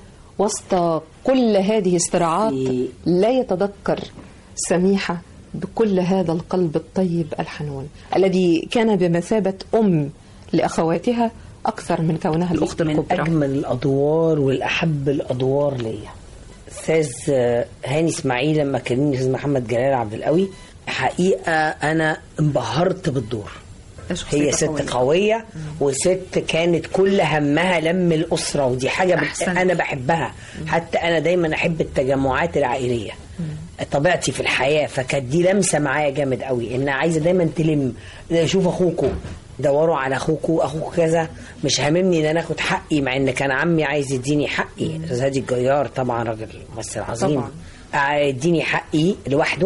وسط كل هذه الصراعات لا يتذكر سميحة بكل هذا القلب الطيب الحنون الذي كان بمثابة أم لأخواتها أكثر من كونها الأخت من الكبرى اجمل الادوار والاحب الادوار ليا استاذ هاني اسماعيل لما كلمني استاذ محمد جلال عبد القوي حقيقه انا انبهرت بالدور هي ست قوية. قوية وست كانت كل همها لم الأسرة ودي حاجة بت... أنا بحبها حتى أنا دايما أحب التجمعات العائلية طبيعتي في الحياة فكانت دي لمسة معايا جامد قوي إن عايزة دايما تلم شوف أخوكوا دوروا على اخوكوا اخوك كذا مش هاممني ان انا اخد حقي مع ان كان عمي عايز يديني حقي استاذ هادي الجيار طبعا راجل ممثل عظيم طبعاً. يديني حقي لوحده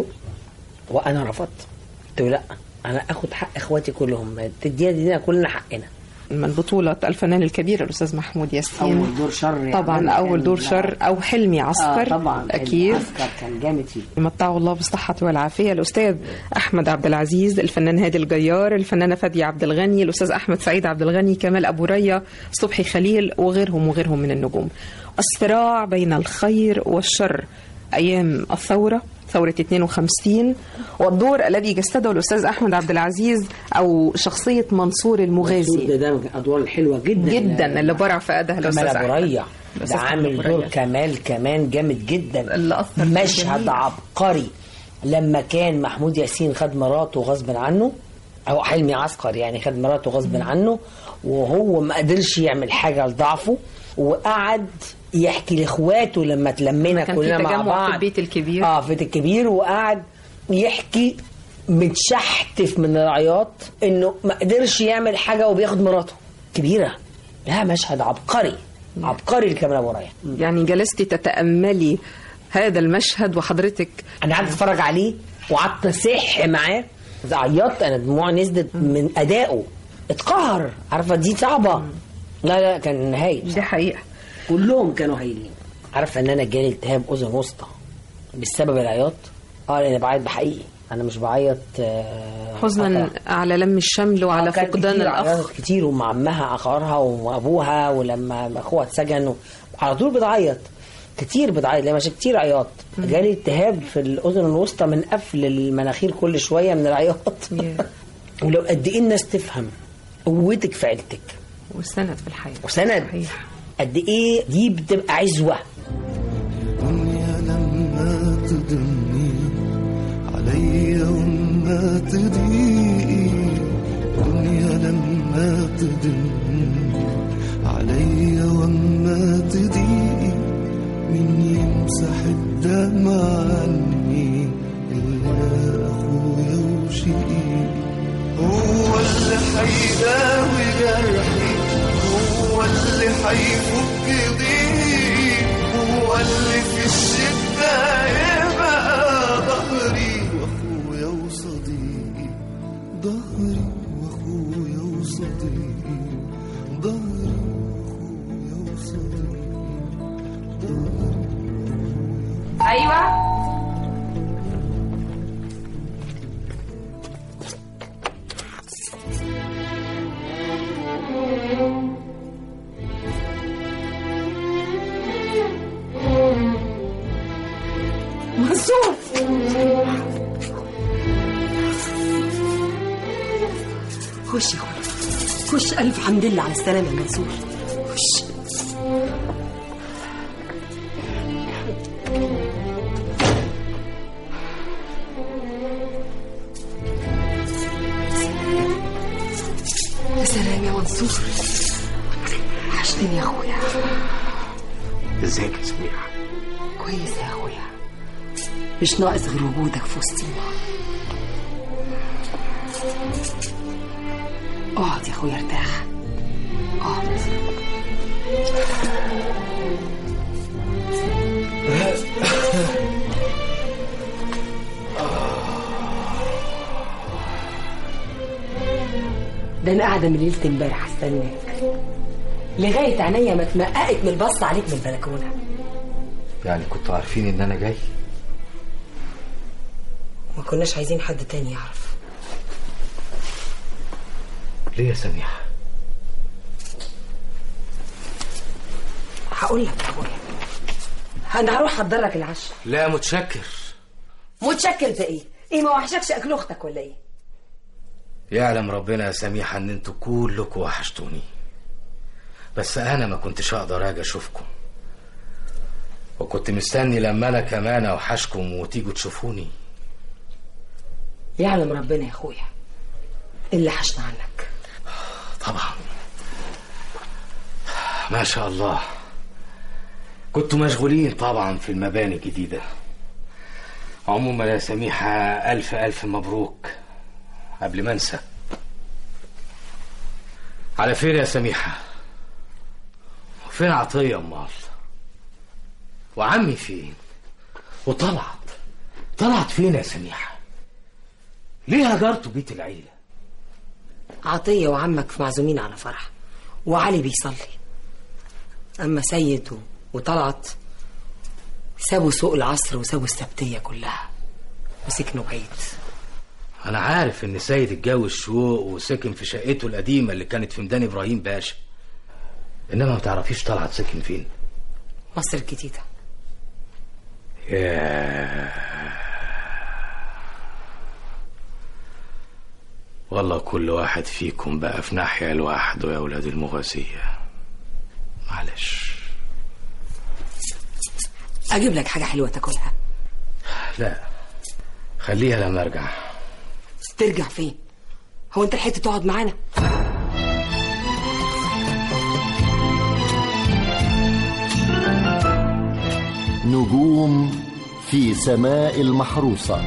وانا رفضت قلت له لا انا اخد حق اخواتي كلهم تدينا تدينا كلنا حقنا من بطولة الفنان الكبير الأستاذ محمود ياسين اول دور شر يعني طبعا أول كان- دور شر أو حلمي عسكر آه طبعا أكيد عسكر كان جامد فيه متعه الله بالصحة والعافية الأستاذ أحمد عبد العزيز الفنان هادي الجيار الفنانة فادية عبد الغني الأستاذ أحمد سعيد عبد الغني كمال أبو ريا صبحي خليل وغيرهم وغيرهم من النجوم الصراع بين الخير والشر أيام الثورة ثورة 52 والدور الذي جسده الأستاذ أحمد عبد العزيز أو شخصية منصور المغازي ده ده من الادوار الحلوه جدا جدا اللي برع في أدها كمال الأستاذ ابو أحمد ريا ده الأستاذ عامل أحمد دور ريا. كمال كمان جامد جدا اللي أثر مشهد جميل. عبقري لما كان محمود ياسين خد مراته غصب عنه او حلمي عسكر يعني خد مراته غصب عنه وهو ما قدرش يعمل حاجه لضعفه وقعد يحكي لاخواته لما تلمينا كان في كلنا مع تجمع بعض في البيت الكبير اه في البيت الكبير وقعد يحكي متشحتف من العياط انه ما قدرش يعمل حاجه وبياخد مراته كبيره لا مشهد عبقري عبقري لكاميرا ابو ريا يعني جلست تتأملي هذا المشهد وحضرتك انا قعدت اتفرج عليه وقعدت اصح معاه عيطت انا دموعي نزلت من ادائه اتقهر عارفه دي صعبه لا لا كان هايل دي حقيقه كلهم كانوا هايلين عارفه ان انا جالي التهاب اذن وسطى بسبب العياط اه لان بعيط بحقيقي انا مش بعيط آه، حزنا خطأ. على لم الشمل وعلى كان فقدان كتير الأخ عياط كتير ومع عمها اخرها وابوها ولما اخوها اتسجن و- على طول بتعيط كتير بتعيط لما كتير عياط جالي التهاب في الاذن الوسطى من قفل المناخير كل شويه من العياط ولو قد ايه الناس تفهم قوتك في عيلتك وسند في الحياه وسند قد ايه دي بتبقى عزوه دنيا لما تدني علي وما تضيقي دنيا لما تدني علي وما تضيقي من يمسح الدمع عني إلا أخويا وشقيقي هو اللي حيداوي جرحي هو اللي حيفك ضيقي هو اللي في الشدة يبقى ظهري واخويا وصديقي ظهري واخويا وصديقي ظهري واخويا وصديقي ايوه منصور خش يا اخويا خش الف حمد لله على السلامه يا منصور خش يا سلام يا منصور وحشتني يا اخويا ازيك يا سميحه كويس يا اخويا مش ناقص غير وجودك في وسطينا اقعد يا اخويا ارتاح اقعد ده انا قاعده من ليله امبارح استناك لغايه عينيا ما اتمققت من البص عليك من البلكونه يعني كنتوا عارفين ان انا جاي ما كناش عايزين حد تاني يعرف ليه يا سميحه هقول لك يا اخويا انا هروح احضر لك العشاء لا متشكر متشكر ده ايه ايه ما وحشكش اكل اختك ولا ايه يعلم ربنا يا سميحه ان انتوا كلكم وحشتوني بس انا ما كنتش اقدر اجي اشوفكم وكنت مستني لما انا كمان اوحشكم وتيجوا تشوفوني يعلم ربنا يا اخويا اللي حشنا عنك طبعا ما شاء الله كنتوا مشغولين طبعا في المباني الجديدة عموما يا سميحة ألف ألف مبروك قبل ما أنسى على فين يا سميحة فين عطية أمال وعمي فين وطلعت طلعت فين يا سميحة ليه هجرتوا بيت العيلة عطية وعمك في معزومين على فرح وعلي بيصلي أما سيد و- وطلعت سابوا سوق العصر وسابوا السبتية كلها وسكنوا بعيد أنا عارف إن سيد اتجوز شوق وسكن في شقته القديمة اللي كانت في ميدان إبراهيم باشا إنما ما تعرفيش طلعت سكن فين مصر الجديدة ياه والله كل واحد فيكم بقى في ناحية لوحده يا ولاد المغازية معلش أجيب لك حاجة حلوة تاكلها لا خليها لما ارجع ترجع فين هو أنت لحقت تقعد معانا نجوم في سماء المحروسة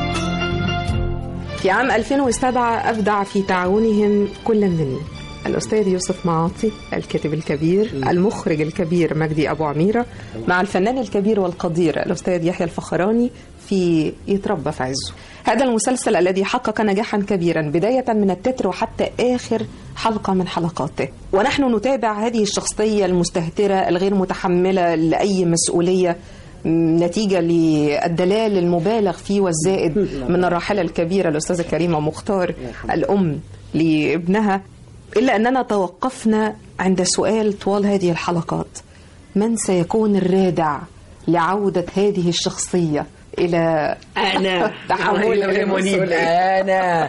في عام 2007 أبدع في تعاونهم كل من الأستاذ يوسف معاطي الكاتب الكبير المخرج الكبير مجدي أبو عميرة مع الفنان الكبير والقدير الأستاذ يحيى الفخراني في يتربى في عزه هذا المسلسل الذي حقق نجاحا كبيرا بداية من التتر وحتى آخر حلقة من حلقاته ونحن نتابع هذه الشخصية المستهترة الغير متحملة لأي مسؤولية م، نتيجة للدلال المبالغ فيه والزائد من الراحلة الكبيرة الأستاذة كريمة مختار الأم لابنها إلا أننا توقفنا عند سؤال طوال هذه الحلقات من سيكون الرادع لعودة هذه الشخصية إلى أنا. تحمل المسؤولية أنا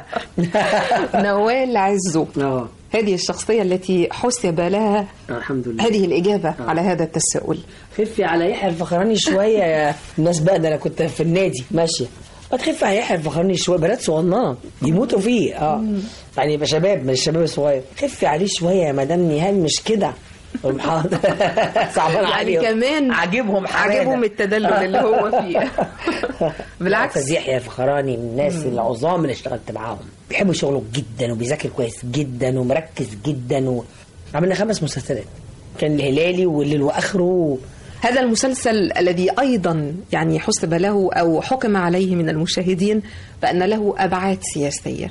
نوال عزو هذه الشخصية التي حسب لها الحمد لله هذه الإجابة على هذا التساؤل خفي على يحيى الفخراني شويه يا الناس بقى ده انا كنت في النادي ماشيه ما تخفي على يحيى الفخراني شويه بنات صغننه يموتوا فيه اه يعني يبقى شباب من الشباب الصغير خفي عليه شويه يا مدام نهال مش كده قوم حاضر صعبان يعني عليهم كمان عاجبهم حماده عاجبهم التدلل اللي هو فيه بالعكس استاذ يحيى الفخراني من الناس العظام اللي اشتغلت معاهم بيحب شغله جدا وبيذاكر كويس جدا ومركز جدا و... عملنا خمس مسلسلات كان الهلالي والليل واخره هذا المسلسل الذي أيضا يعني حسب له أو حكم عليه من المشاهدين بأن له أبعاد سياسية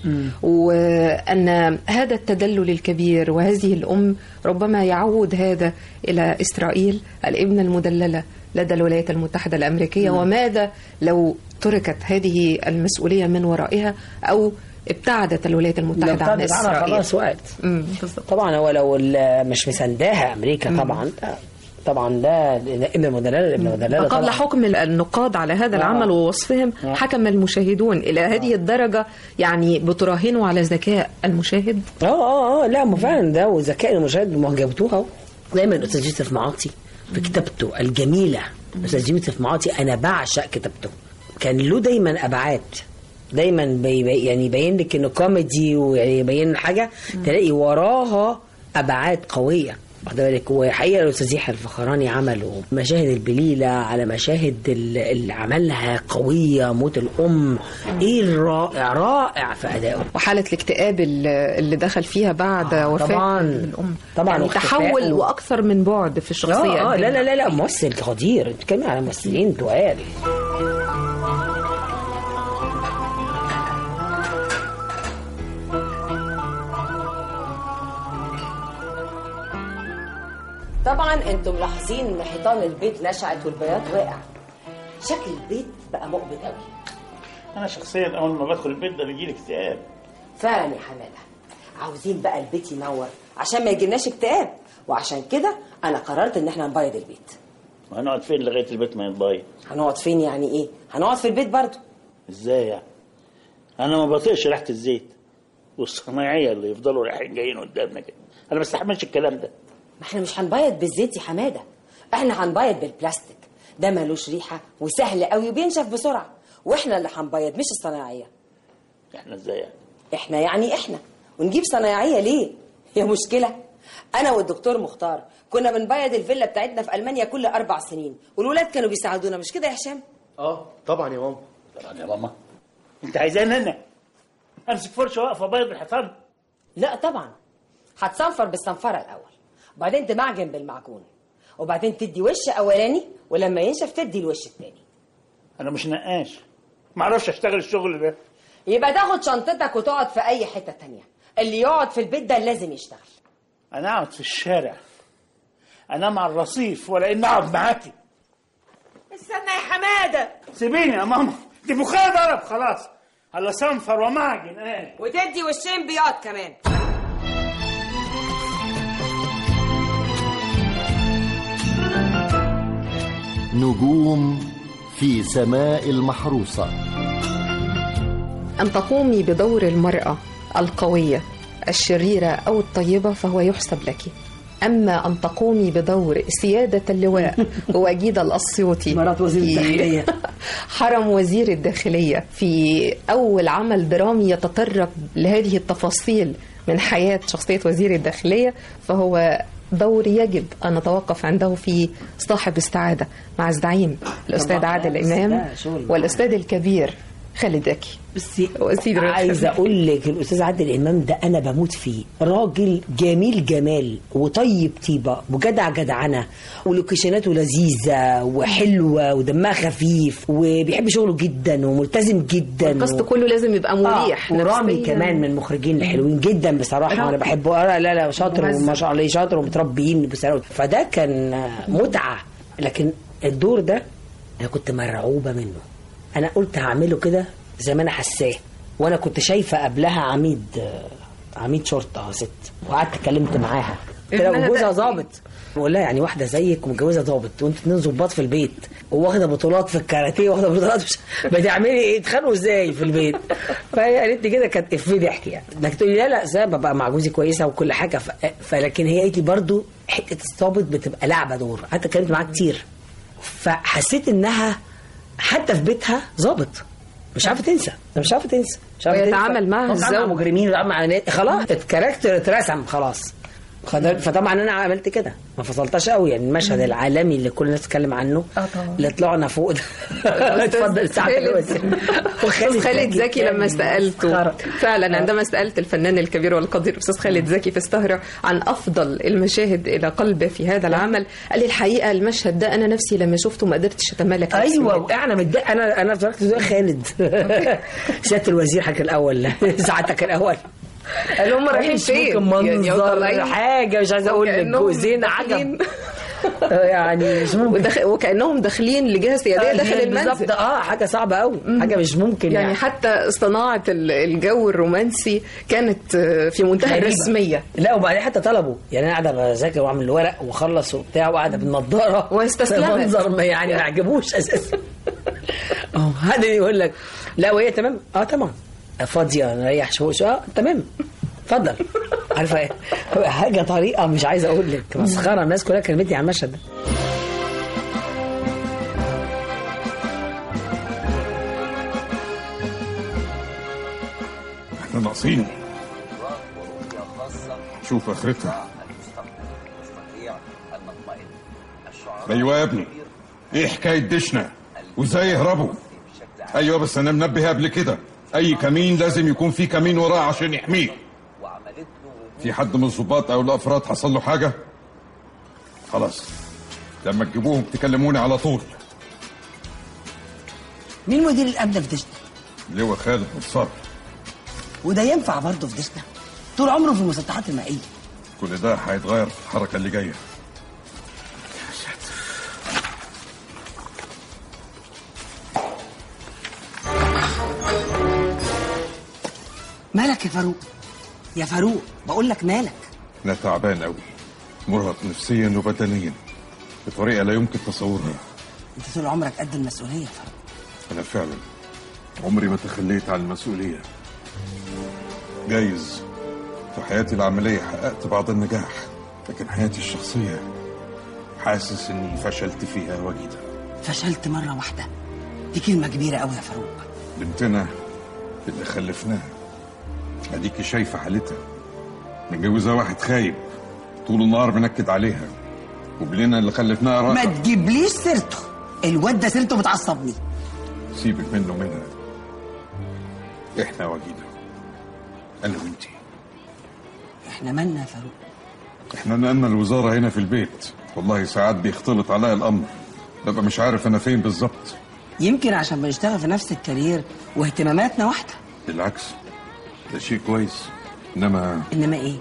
وأن هذا التدلل الكبير وهذه الأم ربما يعود هذا إلى إسرائيل الابنة المدللة لدى الولايات المتحدة الأمريكية مم. وماذا لو تركت هذه المسؤولية من ورائها أو ابتعدت الولايات المتحدة عن ابتعدت عنها إسرائيل خلاص وقت طبعا هو لو ال- مش مسانداها امريكا طبعا طبعا ده ابن المدلله ابن المدلله قبل طبعا حكم النقاد على هذا آه. العمل ووصفهم آه. حكم المشاهدون إلى هذه الدرجة يعني بتراهنوا على ذكاء المشاهد اه اه اه لا ما فعلا ده وذكاء المشاهد ما جابتوها اهو دايما الاستاذ يوسف معاطي في كتابته الجميله الاستاذ يوسف معاطي انا بعشق كتابته كان له دايما ابعاد دايما بي بي- يعني يبين لك انه كوميدي ويبين حاجه تلاقي وراها ابعاد قويه واخد بالك وحقيقه الاستاذ يحيى الفخراني عملوا مشاهد البليله على مشاهد ال- اللي عملها قويه موت الام ايه الرائع رائع في ادائه وحالة الاكتئاب اللي اللي دخل فيها بعد آه، وفاة طبعاً. الأم طبعاً يعني واختفائه. تحول وأكثر من بعد في الشخصية اه, آه قد لا إيه؟ لا لا لا ممثل خطير بتتكلمي على ممثلين تقال طبعا انتم ملاحظين ان حيطان البيت نشعت والبياض واقع شكل البيت بقى مقبض قوي انا شخصيا اول ما بدخل البيت ده بيجي لي اكتئاب فعلا يا حماده عاوزين بقى البيت ينور عشان ما يجيلناش اكتئاب وعشان كده انا قررت ان احنا نبيض البيت وهنقعد فين لغايه البيت ما يتبيض هنقعد فين يعني ايه هنقعد في البيت برضو ازاي يعني انا ما بطيقش ريحه الزيت والصنايعيه اللي يفضلوا رايحين جايين قدامنا كده انا ما بستحملش الكلام ده ما احنا مش هنبيض بالزيت يا حماده احنا هنبيض بالبلاستيك ده ملوش ريحه وسهل قوي وبينشف بسرعه واحنا اللي هنبيض مش الصنايعيه احنا ازاي يعني احنا يعني احنا ونجيب صنايعيه ليه هي مشكله انا والدكتور مختار كنا بنبيض الفيلا بتاعتنا في المانيا كل اربع سنين والولاد كانوا بيساعدونا مش كده يا هشام اه طبعا يا ماما طبعا يا ماما انت عايزاني انا امسك فرشه واقف ابيض الحيطان لا طبعا هتصنفر بالصنفره الاول وبعدين تمعجن بالمعجون وبعدين تدي وش اولاني ولما ينشف تدي الوش التاني انا مش نقاش ما اعرفش اشتغل الشغل ده يبقى تاخد شنطتك وتقعد في اي حته تانية اللي يقعد في البيت ده لازم يشتغل انا اقعد في الشارع انام على الرصيف ولا اني اقعد معاكي استنى يا حماده سيبيني يا ماما دي مخها ضرب خلاص هلا صنفر ومعجن ايه وتدي وشين بياض كمان نجوم في سماء المحروسة أن تقومي بدور المرأة القوية الشريرة أو الطيبة فهو يحسب لك أما أن تقومي بدور سيادة اللواء وجيدة الأسيوطي مرات وزير في الداخلية. حرم وزير الداخلية في أول عمل درامي يتطرق لهذه التفاصيل من حياة شخصية وزير الداخلية فهو دور يجب أن نتوقف عنده في صاحب السعادة مع الزعيم الأستاذ طبعاً. عادل لا، بس إمام ده شغل والأستاذ الكبير خالد زكي بصي وزير عايزه الخارجية. اقول لك الاستاذ عادل امام ده انا بموت فيه راجل جميل جمال وطيب طيبه وجدع جدعنه ولوكيشناته لذيذه وحلوه ودمها خفيف وبيحب شغله جدا وملتزم جدا القصد كله لازم يبقى مريح آه ورامي نفسياً. كمان من المخرجين الحلوين جدا بصراحه رائع. وانا بحبه آه لا لا شاطر مهذب. وما شاء الله شاطر ومتربيين بصراحه فده كان آه، متعه لكن الدور ده انا كنت مرعوبه منه انا قلت هعمله كده زي ما انا حساه وانا كنت شايفه قبلها عميد آه، عميد شرطه ست وقعدت اتكلمت معاها قلت لها ابنها وجوزها ده ظابط بقول لها يعني واحده زيك ومتجوزه ضابط وانتوا اتنين ظباط في البيت وواخده بطولات في الكاراتيه واخده بطولات مش بتعملي ايه تخانقوا ازاي في البيت فهي قالت لي كده كانت افيه ضحك يعني انك تقولي لا لا سبب ببقى مع جوزي كويسه وكل حاجه ف... فلكن هي قالت لي برضه حته الضابط بتبقى لعبه دور قعدت اتكلمت معاها كتير فحسيت انها حتى في بيتها ظابط مش عارفه تنسى مش عارفه تنسى مش عارفه ويتعامل تنسى. معها بتتعامل مع الزوج. مجرمين ويتعامل مع ناس خلاص الكاركتر اترسم خلاص خد- فطبعا انا عملت كده ما فصلتش قوي يعني المشهد العالمي اللي كل الناس تتكلم عنه اه طبعا اللي طلعنا فوق ده اتفضل ساعه خالد أستاذ خالد زكي لما سألته فعلا عندما سألت الفنان الكبير والقدير الأستاذ خالد زكي في السهرة عن أفضل المشاهد إلى قلبه في هذا العمل قال لي الحقيقة المشهد ده أنا نفسي لما شفته ما قدرتش أتمالك نفسي ايوه انا متضايق انا انا اتفرجت ده خالد سياده الوزير حكى الاول ساعتك الاول قال هم رايحين مش فين؟ ممكن يعني منظر طالعين- حاجه مش عايز اقول لك وكأنهم جوزين داخلين- عجب يعني مش ممكن ودخ... وكأنهم داخلين لجهة سيادية داخل المنزل بالظبط اه حاجه صعبه قوي حاجه مش ممكن يعني يعني, حتى صناعة ال- الجو الرومانسي كانت آه، في منتهى غريبة. الرسمية لا وبعدين حتى طلبوا يعني انا قاعده بذاكر واعمل الورق واخلص وبتاع وقاعده بالنضاره واستسلمت. منظر ما يعني ما عجبوش اساسا اه هذا يقول لك لا وهي تمام اه تمام فاضيه نريح شويه شويه اه تمام اتفضل عارفه ايه حاجه طريقه مش عايز اقول لك مسخره الناس كلها كلمتني على المشهد ده احنا ناقصين شوف اخرتها ايوه يا ابني ايه حكايه دشنا وازاي يهربوا ايوه بس انا منبه قبل كده اي كمين لازم يكون في كمين وراه عشان يحميه في حد من الضباط او الافراد حصل له حاجه خلاص لما تجيبوهم تكلموني على طول مين مدير الامن في دشنا لواء خالد نصار وده ينفع برضه في دشنا طول عمره في المسطحات المائيه كل ده هيتغير في الحركه اللي جايه مالك يا فاروق يا فاروق بقول لك مالك انا تعبان قوي مرهق نفسيا وبدنيا بطريقه لا يمكن تصورها انت طول عمرك قد المسؤوليه يا فاروق انا فعلا عمري ما تخليت عن المسؤوليه جايز في حياتي العمليه حققت بعض النجاح لكن حياتي الشخصيه حاسس اني فشلت فيها وجيدا فشلت مره واحده دي كلمه كبيره قوي يا فاروق بنتنا اللي خلفناها اديكي شايفه حالتها متجوزه واحد خايب طول النهار بنكد عليها وبلينا اللي خلفناها ما راحه تجيبليش سيرته الواد ده سيرته بتعصبني سيبك منه منها احنا وجينا انا وانتي احنا مالنا يا فاروق احنا نقلنا الوزاره هنا في البيت والله ساعات بيختلط عليا الامر ببقى مش عارف انا فين بالظبط يمكن عشان بنشتغل في نفس الكارير واهتماماتنا واحده بالعكس ده شيء كويس انما انما ايه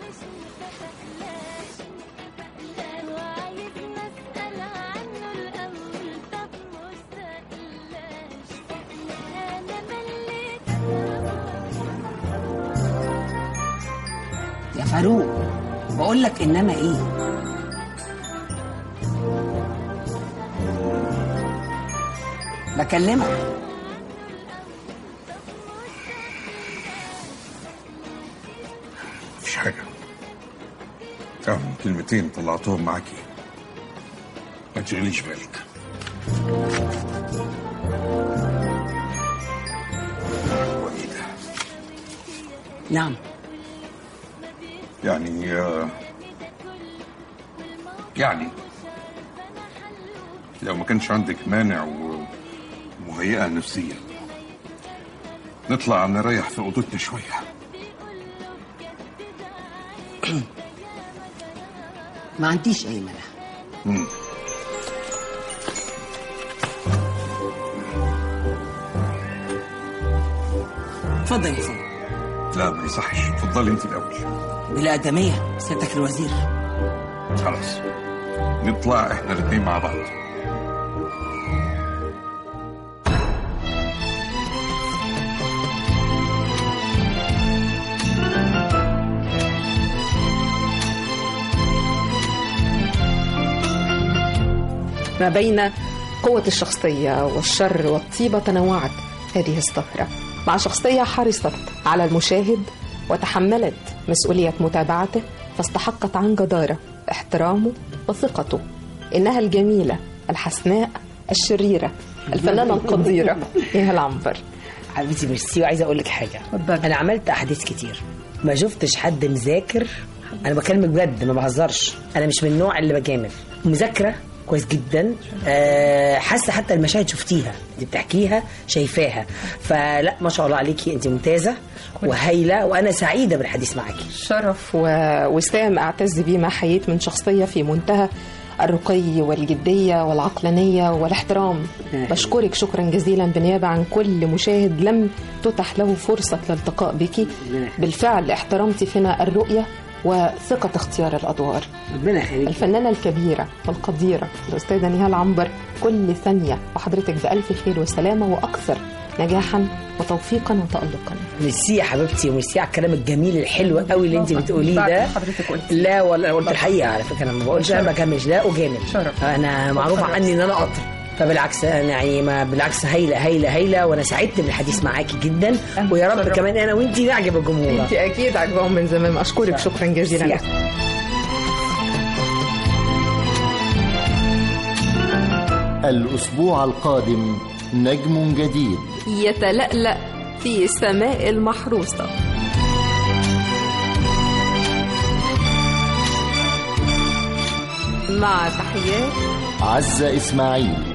يا فاروق بقول لك انما ايه بكلمك مفيش حاجه فاهم كلمتين طلعتهم معاكي ما تشغليش بالك وجيده نعم يعني آه، يعني لو ما كانش عندك مانع ومهيئة نفسيا نطلع نريح في أوضتنا شوية ما عنديش اي مانع مم. اتفضل يا فندم لا ما يصحش اتفضلي انت الأول بالادميه سيادتك الوزير خلاص نطلع احنا الاثنين مع بعض ما بين قوة الشخصية والشر والطيبة تنوعت هذه السهرة مع شخصية حرصت على المشاهد وتحملت مسؤولية متابعته فاستحقت عن جدارة احترامه وثقته إنها الجميلة الحسناء الشريرة الفنانة القديرة إيها العنبر حبيبتي ميرسي وعايزه اقول لك حاجه انا عملت احاديث كتير ما شفتش حد مذاكر انا بكلمك بجد ما بهزرش انا مش من النوع اللي بجامل مذاكره كويس جدا آه، حاسه حتى المشاهد شفتيها انت بتحكيها شايفاها فلا ما شاء الله عليكي انت ممتازه وهايله وانا سعيده بالحديث معاكي شرف ووسام أعتز بيه ما حييت من شخصية في منتهى الرقي والجدية والعقلانية والاحترام بشكرك شكرا جزيلا بالنيابة عن كل مشاهد لم تتح له فرصة الالتقاء بك بالفعل احترمت فينا الرؤية وثقة اختيار الأدوار ربنا يخليك الفنانة الكبيرة والقديرة الأستاذة نهال عنبر كل ثانية وحضرتك بألف خير وسلامة وأكثر نجاحا وتوفيقا وتألقا ميرسي يا حبيبتي وميرسي على الكلام الجميل الحلو قوي اللي انت بتقوليه ده حضرتك قلت لا ولا قلت الحقيقه على فكره انا ما بقولش انا شرف. بكملش لا اجامل شرف. انا معروف شرف. عني ان انا قطر فبالعكس انا يعني ما بالعكس هايله هايله هايله وانا سعدت بالحديث معاكي جدا ويا رب شرف. كمان انا وانتي نعجب الجمهور انت اكيد عجبهم من زمان اشكرك شكرا جزيلا الأسبوع القادم نجم جديد يتلألأ في سماء المحروسة مع تحيات عزة إسماعيل